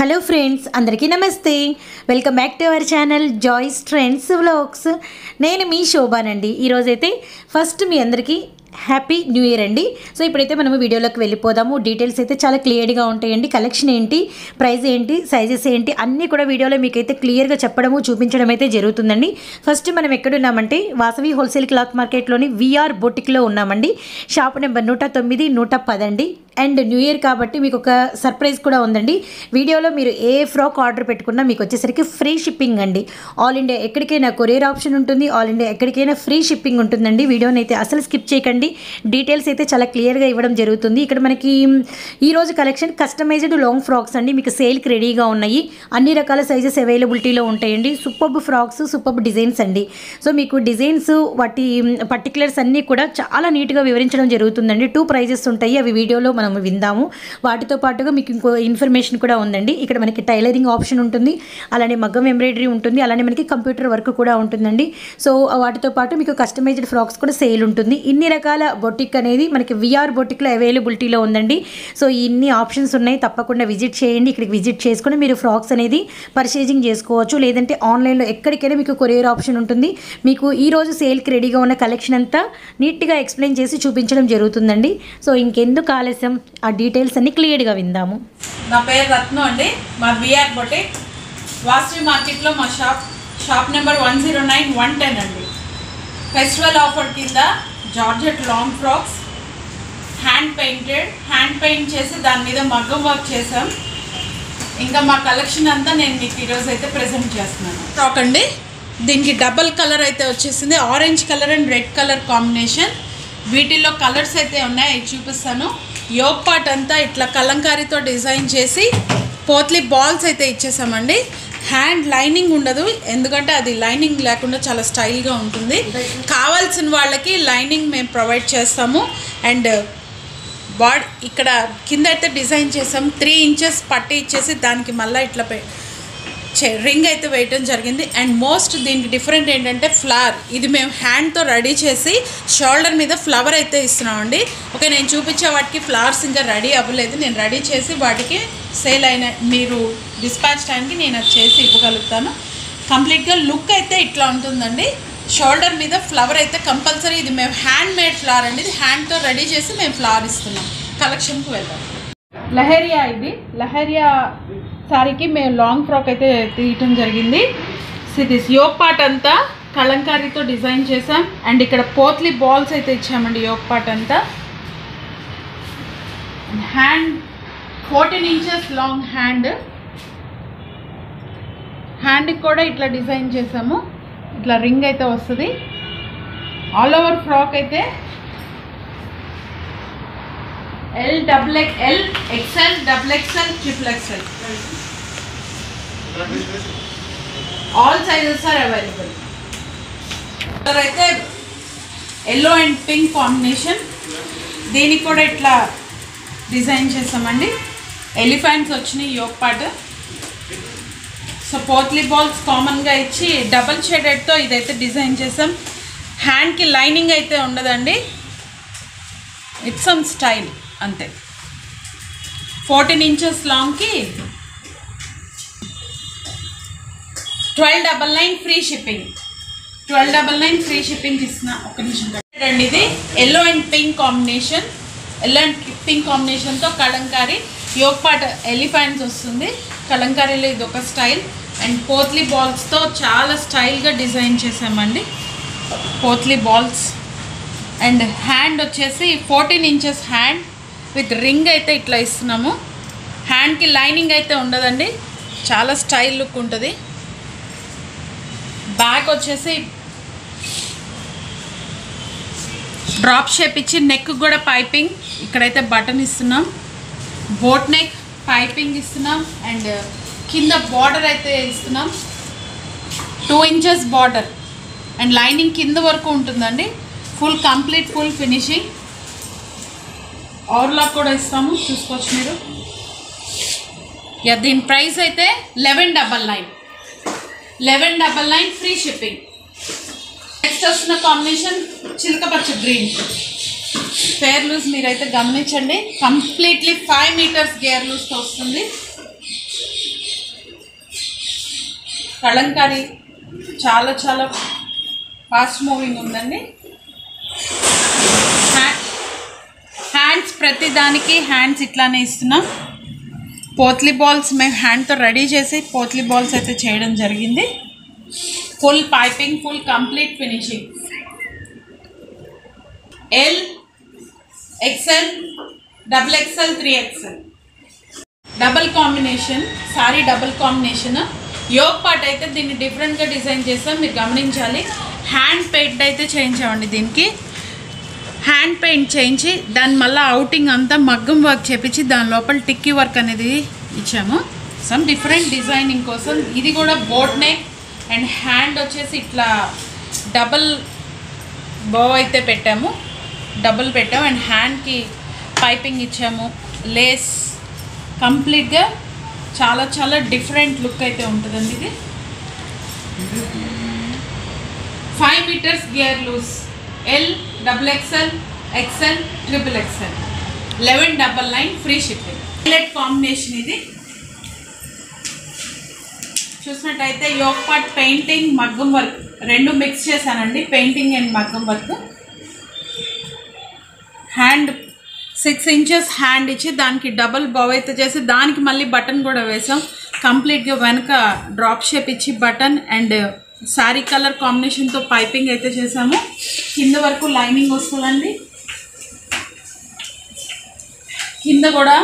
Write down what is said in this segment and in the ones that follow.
hello friends అందరికీ నమస్తే welcome back to our channel Joy's trends vlogs నేను మీ శోభానండి ఈరోజైతే ఫస్ట్ మీ అందరికీ హ్యాపీ న్యూ ఇయర్ అండి సో ఇప్పుడైతే మనము వీడియోలోకి వెళ్ళిపోదాము డీటెయిల్స్ అయితే చాలా క్లియర్గా ఉంటాయండి కలెక్షన్ ఏంటి ప్రైస్ ఏంటి సైజెస్ ఏంటి అన్నీ కూడా వీడియోలో మీకైతే క్లియర్గా చెప్పడము చూపించడం అయితే జరుగుతుందండి ఫస్ట్ మనం ఎక్కడున్నామంటే వాసవి హోల్సేల్ క్లాత్ మార్కెట్లోని విఆర్ బొటిక్లో ఉన్నామండి షాప్ నెంబర్ నూట తొమ్మిది నూట పదండి అండ్ న్యూ ఇయర్ కాబట్టి మీకు ఒక సర్ప్రైజ్ కూడా ఉందండి వీడియోలో మీరు ఏ ఫ్రాక్ ఆర్డర్ పెట్టుకున్నా మీకు వచ్చేసరికి ఫ్రీ షిప్పింగ్ అండి ఆల్ ఇండియా ఎక్కడికైనా కొరియర్ ఆప్షన్ ఉంటుంది ఆల్ ఇండియా ఎక్కడికైనా ఫ్రీ షిప్పింగ్ ఉంటుందండి వీడియోని అయితే అసలు స్కిప్ చేయకండి డీటెయిల్స్ అయితే చాలా క్లియర్గా ఇవ్వడం జరుగుతుంది ఇక్కడ మనకి ఈ రోజు కలెక్షన్ కస్టమైజ్డ్ లాంగ్ ఫ్రాక్స్ అండి మీకు సేల్కి రెడీగా ఉన్నాయి అన్ని రకాల సైజెస్ అవైలబిలిటీలో ఉంటాయండి సూపర్బ్ ఫ్రాక్స్ సూపర్బ్ డిజైన్స్ అండి సో మీకు డిజైన్స్ వాటి పర్టికులర్స్ అన్నీ కూడా చాలా నీట్గా వివరించడం జరుగుతుందండి టూ ప్రైజెస్ ఉంటాయి అవి వీడియోలో మనం విందాము వాటితో పాటుగా మీకు ఇంకో ఇన్ఫర్మేషన్ కూడా ఉందండి ఇక్కడ మనకి టైలరింగ్ ఆప్షన్ ఉంటుంది అలానే మగ్గం ఎంబ్రాయిడరీ ఉంటుంది అలానే మనకి కంప్యూటర్ వర్క్ కూడా ఉంటుందండి సో వాటితో పాటు మీకు కస్టమైజ్డ్ ఫ్రాక్స్ కూడా సేల్ ఉంటుంది ఇన్ని రకాల బొటిక్ అనేది మనకి విఆర్ బొటిక్లో అవైలబిలిటీలో ఉందండి సో ఇన్ని ఆప్షన్స్ ఉన్నాయి తప్పకుండా విజిట్ చేయండి ఇక్కడికి విజిట్ చేసుకుని మీరు ఫ్రాక్స్ అనేది పర్చేజింగ్ చేసుకోవచ్చు లేదంటే ఆన్లైన్లో ఎక్కడికైనా మీకు కొరియర్ ఆప్షన్ ఉంటుంది మీకు ఈ రోజు సేల్కి రెడీగా ఉన్న కలెక్షన్ అంతా నీట్గా ఎక్స్ప్లెయిన్ చేసి చూపించడం జరుగుతుందండి సో ఇంకెందుకు ఆలస్యం ఆ డీటెయిల్స్ అన్ని క్లియర్గా విందాము నా పేరు రత్నం అండి మా బిఆర్ బొటిక్ వాసవి మార్కెట్లో మా shop shop number one zero nine one ten అండి ఫెస్టివల్ ఆఫర్ కింద georgette long frocks hand painted hand paint చేసి దాని మీద మగ్గం వర్క్ చేసాం ఇంకా మా కలెక్షన్ అంతా నేను మీకు ఈరోజు అయితే ప్రజెంట్ చేస్తున్నాను ఫ్రాక్ అండి దీనికి డబల్ కలర్ అయితే వచ్చేసింది orange colour and red colour combination వీటిల్లో కలర్స్ అయితే ఉన్నాయి అవి చూపిస్తాను యోగ్ పార్ట్ అంతా ఇట్లా కలంకారీతో డిజైన్ చేసి పోత్లీ బాల్స్ అయితే ఇచ్చేసామండి హ్యాండ్ లైనింగ్ ఉండదు ఎందుకంటే అది లైనింగ్ లేకుండా చాలా స్టైల్గా ఉంటుంది కావాల్సిన వాళ్ళకి లైనింగ్ మేము ప్రొవైడ్ చేస్తాము అండ్ బాడీ ఇక్కడ కింద అయితే డిజైన్ చేసాం త్రీ ఇంచెస్ పట్టి ఇచ్చేసి దానికి మళ్ళీ ఇట్లా పె చే- రింగ్ అయితే వేయటం జరిగింది అండ్ మోస్ట్ దీనికి డిఫరెంట్ ఏంటంటే ఫ్లవర్ ఇది మేము హ్యాండ్తో రెడీ చేసి షోల్డర్ మీద ఫ్లవర్ అయితే ఇస్తున్నామండి ఓకే నేను చూపించే వాటికి ఫ్లవర్స్ ఇంకా రెడీ అవ్వలేదు నేను రెడీ చేసి వాటికి సేల్ అయిన మీరు డిస్పాచ్ టైంకి నేను అది చేసి ఇవ్వగలుగుతాను కంప్లీట్గా లుక్ అయితే ఇట్లా ఉంటుందండి షోల్డర్ మీద ఫ్లవర్ అయితే కంపల్సరీ ఇది మేము హ్యాండ్ మేడ్ ఫ్లవర్ అండి ఇది హ్యాండ్తో రెడీ చేసి మేము ఫ్లవర్ ఇస్తున్నాం కలెక్షన్కి వెళ్దాం లహరియా ఇది లహరియా సారీకి మేము లాంగ్ ఫ్రాక్ అయితే తీయటం జరిగింది దిస్ యోగ్ పార్ట్ అంతా కలంకారీతో డిజైన్ చేసాం అండ్ ఇక్కడ పోత్లీ బాల్స్ అయితే ఇచ్చామండి యోగ్ పార్ట్ అంతా hand fourteen inches long hand హ్యాండ్కి కూడా ఇట్లా డిజైన్ చేసాము ఇట్లా రింగ్ అయితే వస్తుంది ఆల్ ఓవర్ ఫ్రాక్ అయితే L double X L XL double XL triple XL all sizes are available colour అయితే ఎల్లో అండ్ పింక్ కాంబినేషన్ దీనికి కూడా ఇట్లా డిజైన్ చేసామండి ఎలిఫెంట్స్ వచ్చినాయి యోగ్ పాటు సో పోత్లీ బాల్స్ కామన్గా ఇచ్చి డబల్ షేడెడ్తో ఇదైతే డిజైన్ చేసాం హ్యాండ్కి లైనింగ్ అయితే ఉండదండి ఇట్స్ సమ్ స్టైల్ అంతే ఫోర్టీన్ ఇంచెస్ లాంగ్కి twelve double nine free shipping twelve double nine free shipping ఇస్తున్నా ఒక నిమిషం అండి ఇది yellow and pink combination yellow and pink కాంబినేషన్తో కలంకారీ యోగ్ పాట్ ఎలిఫెంట్స్ వస్తుంది కలంకారీలో ఇది ఒక స్టైల్ అండ్ పోత్లీ బాల్స్తో చాలా స్టైల్గా డిజైన్ చేసామండి పోత్లీ బాల్స్ అండ్ హ్యాండ్ వచ్చేసి fourteen inches hand with ring అయితే ఇట్లా ఇస్తున్నాము హ్యాండ్కి లైనింగ్ అయితే ఉండదండి చాలా స్టైల్ లుక్ ఉంటుంది బ్యాక్ వచ్చేసి డ్రాప్ షేప్ ఇచ్చి నెక్ కూడా పైపింగ్ ఇక్కడైతే బటన్ ఇస్తున్నాం బోట్ నెక్ పైపింగ్ ఇస్తున్నాం అండ్ కింద బార్డర్ అయితే ఇస్తున్నాం two inches border and lining కింద వరకు ఉంటుందండి full complete full finishing overlock కూడా ఇస్తాము చూసుకోవచ్చు మీరు యా దీని ప్రైస్ అయితే eleven double nine eleven double nine free shipping next వస్తున్న కాంబినేషన్ చిలకపచ్చ గ్రీన్ ఫేర్ లూజ్ మీరైతే గమనించండి కంప్లీట్లీ ఫైవ్ మీటర్స్ గేర్ లూజ్తో వస్తుంది కలంకారీ చాలా చాలా ఫాస్ట్ మూవింగ్ ఉందండి హ్యా- హ్యాండ్స్ ప్రతి దానికి హ్యాండ్స్ ఇట్లానే ఇస్తున్నాం పోత్లీ బాల్స్ మేము హ్యాండ్తో రెడీ చేసి పోత్లీ బాల్స్ అయితే చేయడం జరిగింది full piping full complete finishing L XL double XL three XL double combination sorry double combination yoke part అయితే దీన్ని డిఫరెంట్గా డిజైన్ చేస్తాం మీరు గమనించాలి హ్యాండ్ పెయింట్ అయితే చేయించామండి దీనికి హ్యాండ్ పెయింట్ చేయించి దాని మళ్ళీ అవుటింగ్ అంతా మగ్గం వర్క్ చేపించి దాని లోపల టిక్కీ వర్క్ అనేది ఇచ్చాము సమ్ డిఫరెంట్ డిజైనింగ్ కోసం ఇది కూడా బోట్ నెక్ అండ్ హ్యాండ్ వచ్చేసి ఇట్లా డబల్ బో అయితే పెట్టాము డబుల్ పెట్టాము అండ్ హ్యాండ్కి పైపింగ్ ఇచ్చాము లేస్ కంప్లీట్గా చాలా చాలా డిఫరెంట్ లుక్ అయితే ఉంటుందండి ఇది ఫైవ్ మీటర్స్ గేర్ loose L double XL XL triple XL eleven double nine free shipping highlight combination ఇది చూసినట్టయితే yoke part painting maggam work రెండు మిక్స్ చేశానండి painting and maggam work hand six inches hand ఇచ్చి దానికి డబుల్ బవ్ అయితే చేసి దానికి మళ్ళీ బటన్ కూడా వేసాం కంప్లీట్గా వెనక డ్రాప్ షేప్ ఇచ్చి బటన్ అండ్ శారీ కలర్ కాంబినేషన్తో పైపింగ్ అయితే చేసాము కింద వరకు లైనింగ్ వస్తుందండి కింద కూడా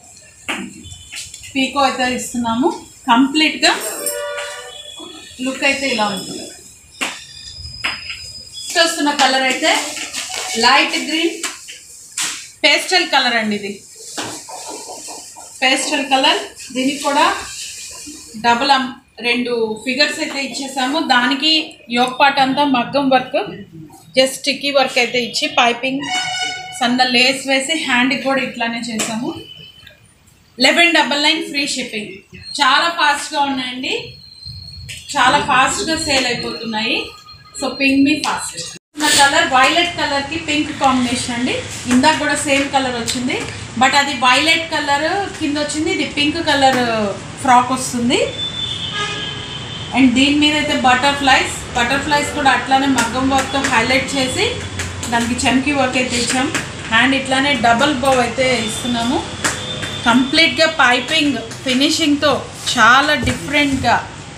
పీకో అయితే ఇస్తున్నాము కంప్లీట్గా లుక్ అయితే ఇలా ఉంటుంది నెక్స్ట్ వస్తున్న కలర్ అయితే లైట్ గ్రీన్ పేస్టల్ కలర్ అండి ఇది పేస్టల్ కలర్ దీనికి కూడా డబుల్ అమ్ రెండు ఫిగర్స్ అయితే ఇచ్చేసాము దానికి యోగ్ పాట్ అంతా మగ్గం వర్క్ జస్ట్ స్టిక్కీ వర్క్ అయితే ఇచ్చి పైపింగ్ సన్న లేస్ వేసి హ్యాండ్కి కూడా ఇట్లానే చేసాము eleven double nine free shipping చాలా ఫాస్ట్గా ఉన్నాయండి చాలా ఫాస్ట్గా సేల్ అయిపోతున్నాయి సో పింక్ మీ ఫాస్ట్ నా కలర్ వైలెట్ కలర్కి పింక్ కాంబినేషన్ అండి ఇందాక కూడా సేమ్ కలర్ వచ్చింది బట్ అది వైలెట్ కలర్ కింద వచ్చింది ఇది పింక్ కలర్ ఫ్రాక్ వస్తుంది అండ్ దీని మీద అయితే బటర్ఫ్లైస్ బటర్ఫ్లైస్ కూడా అట్లానే మగ్గం వర్క్తో హైలైట్ చేసి దానికి చమ్కీ వర్క్ అయితే ఇచ్చాం అండ్ ఇట్లానే డబల్ బౌ అయితే ఇస్తున్నాము కంప్లీట్గా పైపింగ్ ఫినిషింగ్తో చాలా డిఫరెంట్గా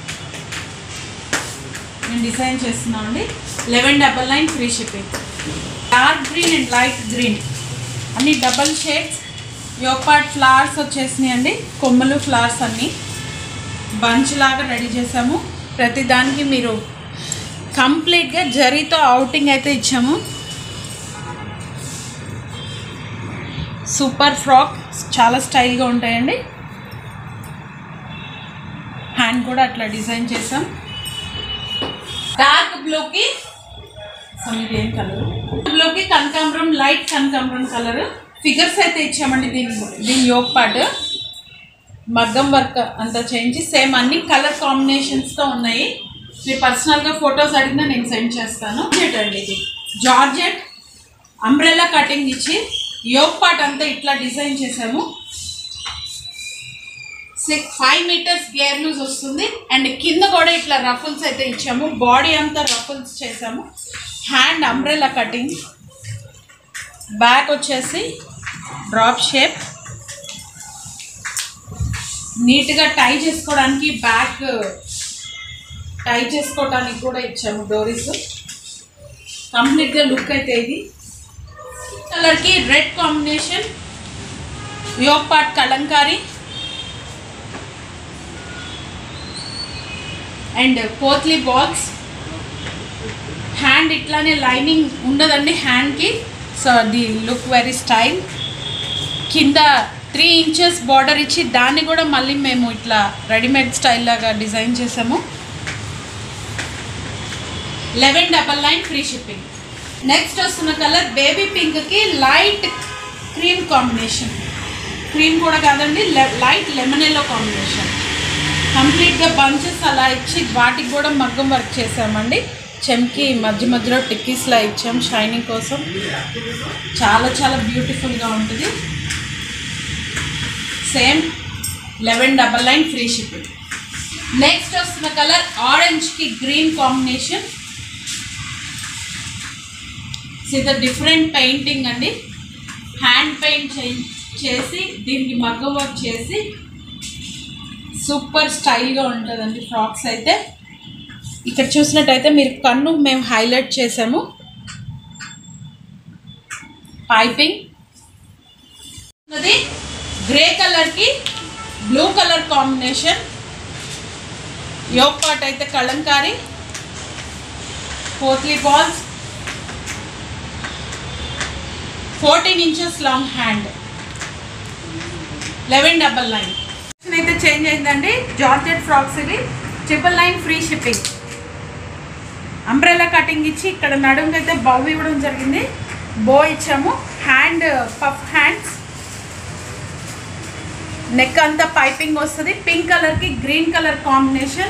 నేను డిజైన్ చేస్తున్నాను అండి eleven double nine free shipping dark green and light green అన్ని డబల్ షేడ్స్ యోపాట్ ఫ్లవర్స్ వచ్చేసినాయి అండి కొమ్మలు ఫ్లవర్స్ అన్నీ బంచ్ లాగా రెడీ చేసాము ప్రతి దానికి మీరు కంప్లీట్గా జరీతో అవుటింగ్ అయితే ఇచ్చాము సూపర్ ఫ్రాక్ చాలా స్టైల్గా ఉంటాయండి హ్యాండ్ కూడా అట్లా డిజైన్ చేసాం డార్క్ బ్లూకి ఇది ఏం కలర్ బ్లూకి కనకాంబరం లైట్ కనకాంబరం కలర్ ఫిగర్స్ అయితే ఇచ్చామండి దీని దీని యోగ్ పార్ట్ మగ్గం వర్క్ అంతా చేయించి సేమ్ అన్ని కలర్ కాంబినేషన్స్తో ఉన్నాయి మీరు పర్సనల్గా ఫొటోస్ అడిగినా నేను సెండ్ చేస్తాను జార్జెట్ అండి ఇది జార్జెట్ అంబ్రెల్లా కటింగ్ ఇచ్చి యోగ్ పార్ట్ అంతా ఇట్లా డిజైన్ చేసాము సిక్స్ ఫైవ్ మీటర్స్ గేర్ లూజ్ వస్తుంది అండ్ కింద కూడా ఇట్లా రఫుల్స్ అయితే ఇచ్చాము బాడీ అంతా రఫుల్స్ చేసాము హ్యాండ్ అంబ్రెల్లా కటింగ్ బ్యాక్ వచ్చేసి డ్రాప్ షేప్ నీట్గా టై చేసుకోవడానికి బ్యాక్ టై చేసుకోవడానికి కూడా ఇచ్చాము డోరీస్ కంప్లీట్గా లుక్ అయితే ఇది కలర్కి red combination yoke part Kalamkari and potli balls hand ఇట్లానే లైనింగ్ ఉండదండి హ్యాండ్కి so the look very style కింద త్రీ ఇంచెస్ బార్డర్ ఇచ్చి దాన్ని కూడా మళ్ళీ మేము ఇట్లా రెడీమేడ్ స్టైల్ లాగా డిజైన్ చేసాము eleven double nine free shipping next వస్తున్న కలర్ బేబీ పింక్కి లైట్ క్రీమ్ కాంబినేషన్ క్రీమ్ కూడా కాదండి లైట్ లెమన్ ఎల్లో కాంబినేషన్ కంప్లీట్గా బంచెస్ అలా ఇచ్చి వాటికి కూడా మగ్గం వర్క్ చేసామండి చెంకి మధ్య మధ్యలో టిక్కీస్లా ఇచ్చాం షైనింగ్ కోసం చాలా చాలా బ్యూటిఫుల్గా ఉంటుంది same eleven double nine free shipping next వస్తున్న కలర్ ఆరెంజ్ కి గ్రీన్ కాంబినేషన్ ఇది డిఫరెంట్ పెయింటింగ్ అండి హ్యాండ్ పెయింట్ చేసి దీనికి మగ్గ వర్క్ చేసి సూపర్ స్టైల్గా ఉంటుందండి ఫ్రాక్స్ అయితే ఇక్కడ చూసినట్టయితే మీరు కన్ను మేము హైలైట్ చేసాము పైపింగ్ అది గ్రే కలర్కి blue colour combination yoke part అయితే Kalamkari potli balls fourteen inches long hand eleven double nine అయితే చేంజ్ అయిందండి జార్జెట్ ఫ్రాక్స్ ఇవి triple nine free shipping umbrella cutting ఇచ్చి ఇక్కడ నడుముకి అయితే బౌ ఇవ్వడం జరిగింది బో ఇచ్చాము హ్యాండ్ పఫ్ హ్యాండ్స్ నెక్ అంతా పైపింగ్ వస్తుంది పింక్ కలర్కి గ్రీన్ కలర్ కాంబినేషన్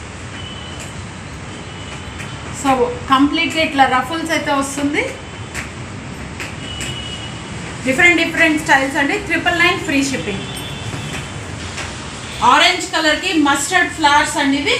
సో కంప్లీట్గా ఇట్లా రఫుల్స్ అయితే వస్తుంది డిఫరెంట్ డిఫరెంట్ స్టైల్స్ అండి triple nine free shipping orange కలర్కి మస్టర్డ్ ఫ్లవర్స్ అండి ఇవి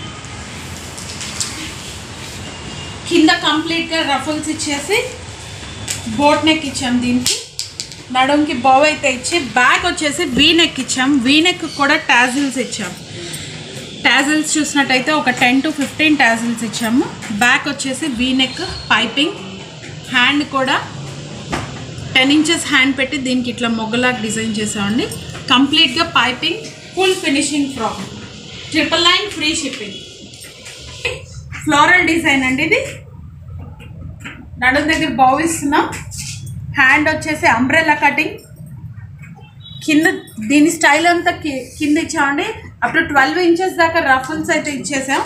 కింద కంప్లీట్గా రఫుల్స్ ఇచ్చేసి బోట్ నెక్ ఇచ్చాం దీనికి నడుంకి బౌ అయితే ఇచ్చి బ్యాక్ వచ్చేసి వీ నెక్ ఇచ్చాం వీ నెక్ కూడా టాజిల్స్ ఇచ్చాం టాజిల్స్ చూసినట్టయితే ఒక టెన్ టు ఫిఫ్టీన్ టాజిల్స్ ఇచ్చాము బ్యాక్ వచ్చేసి వీ నెక్ పైపింగ్ హ్యాండ్ కూడా టెన్ ఇంచెస్ హ్యాండ్ పెట్టి దీనికి ఇట్లా మొగ్గలాగా డిజైన్ చేసామండి కంప్లీట్గా piping full finishing frock triple nine free shipping floral design అండి ఇది నడుం దగ్గర బౌ ఇస్తున్నాం హ్యాండ్ వచ్చేసి అంబ్రెల్లా కటింగ్ కింద దీని స్టైల్ అంతా కి- కింద ఇచ్చామండి అప్ టు ట్వెల్వ్ ఇంచెస్ దాకా రఫుల్స్ అయితే ఇచ్చేసాం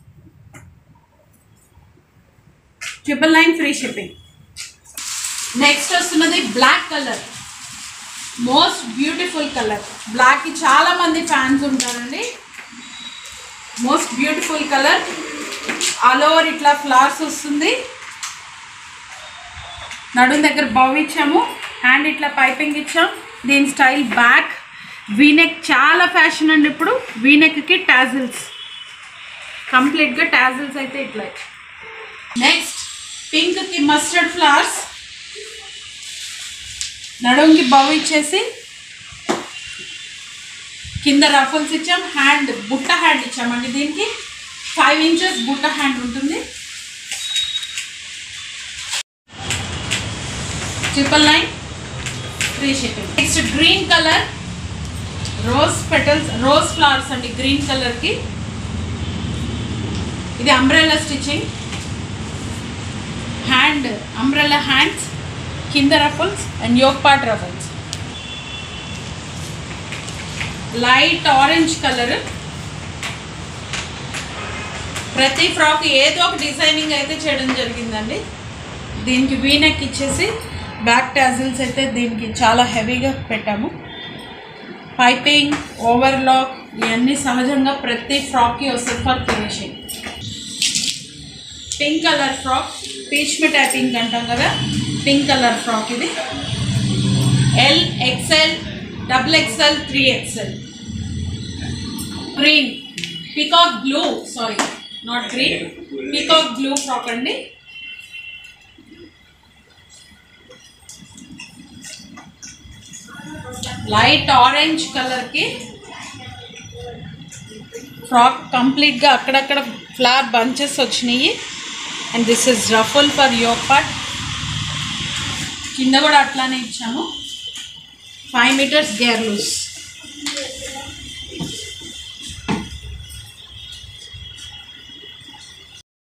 triple nine free shipping next వస్తున్నది black colour most beautiful colour బ్లాక్కి చాలా మంది ఫ్యాన్స్ ఉంటారండి most beautiful colour all over ఇట్లా ఫ్లవర్స్ వస్తుంది నడుం దగ్గర బౌ ఇచ్చాము హ్యాండ్ ఇట్లా పైపింగ్ ఇచ్చాం దీని స్టైల్ బ్యాక్ వీనెక్ చాలా ఫ్యాషన్ అండి ఇప్పుడు వీనెక్కి టాజిల్స్ కంప్లీట్గా టాజిల్స్ అయితే ఇట్లా నెక్స్ట్ పింక్కి మస్టర్డ్ ఫ్లవర్స్ నడుంకి బౌ ఇచ్చేసి కింద రఫల్స్ ఇచ్చాం హ్యాండ్ బుట్ట హ్యాండ్ ఇచ్చామండి దీనికి ఫైవ్ ఇంచెస్ బుట్ట హ్యాండ్ ఉంటుంది triple nine free shipping next green colour rose petals rose flowers అండి గ్రీన్ కలర్కి ఇది umbrella stitching hand umbrella hands కింద ruffles and yoke part ruffles light orange colour ప్రతి ఫ్రాక్ ఏదో ఒక డిజైనింగ్ అయితే చేయడం జరిగిందండి దీనికి వీనెక్ ఇచ్చేసి బ్యాక్ టాజిల్స్ అయితే దీనికి చాలా హెవీగా పెట్టాము పైపింగ్ ఓవర్లాక్ ఇవన్నీ సహజంగా ప్రతి ఫ్రాక్కి వస్తుంది for finishing pink colour frock peach మిఠాయి పింక్ అంటాం కదా పింక్ కలర్ ఫ్రాక్ ఇది L XL double XL three XL green peacock blue sorry not green peacock blue frock అండి లైట్ ఆరెంజ్ కలర్కి ఫ్రాక్ కంప్లీట్గా అక్కడక్కడ ఫ్లవర్ బంచెస్ వచ్చినాయి and this is ruffle for your part కింద కూడా అట్లానే ఇచ్చాము ఫైవ్ మీటర్స్ గేర్ లూస్